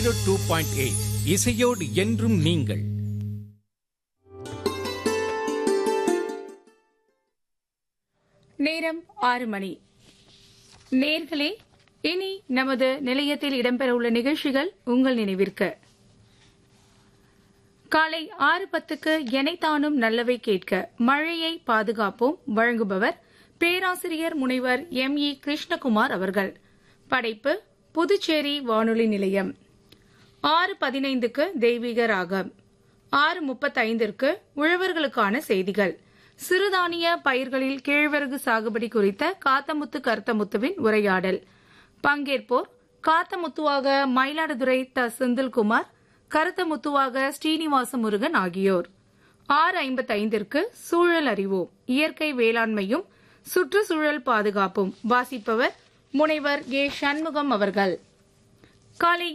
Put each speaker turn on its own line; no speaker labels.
zero two point eight இசையோடு என்றும் நீங்கள்
நேரம் ஆறு மணி நேர்களே இனி நமது நிலையத்தில் இடம்பெறவுள்ள நிகழ்ச்சிகள் உங்கள் நினைவிற்கு காலை ஆறு பத்துக்கு எனைத்தானும் நல்லவை கேட்க மழையை பாதுகாப்போம் வழங்குபவர் பேராசிரியர் முனைவர் எம் இ கிருஷ்ணகுமார் அவர்கள் படைப்பு புதுச்சேரி வானொலி நிலையம் ஆறு பதினைந்துக்கு தெய்வீக ராகம் ஆறு முப்பத்தைந்திற்கு உழவர்களுக்கான செய்திகள் சிறுதானிய பயிர்களில் கேழ்வரகு சாகுபடி குறித்த காத்தமுத்து கருத்தமுத்துவின் உரையாடல் பங்கேற்போர் காத்தமுத்துவாக மயிலாடுதுறை த செந்தில்குமார் கருத்தமுத்துவாக ஸ்ரீனிவாச முருகன் ஆகியோர் ஆறு ஐம்பத்தைந்திற்கு சூழல் அறிவோம் இயற்கை வேளாண்மையும் சுற்றுச்சூழல் பாதுகாப்பும் வாசிப்பவர் முனைவர் ஏ சண்முகம் அவர்கள் காலை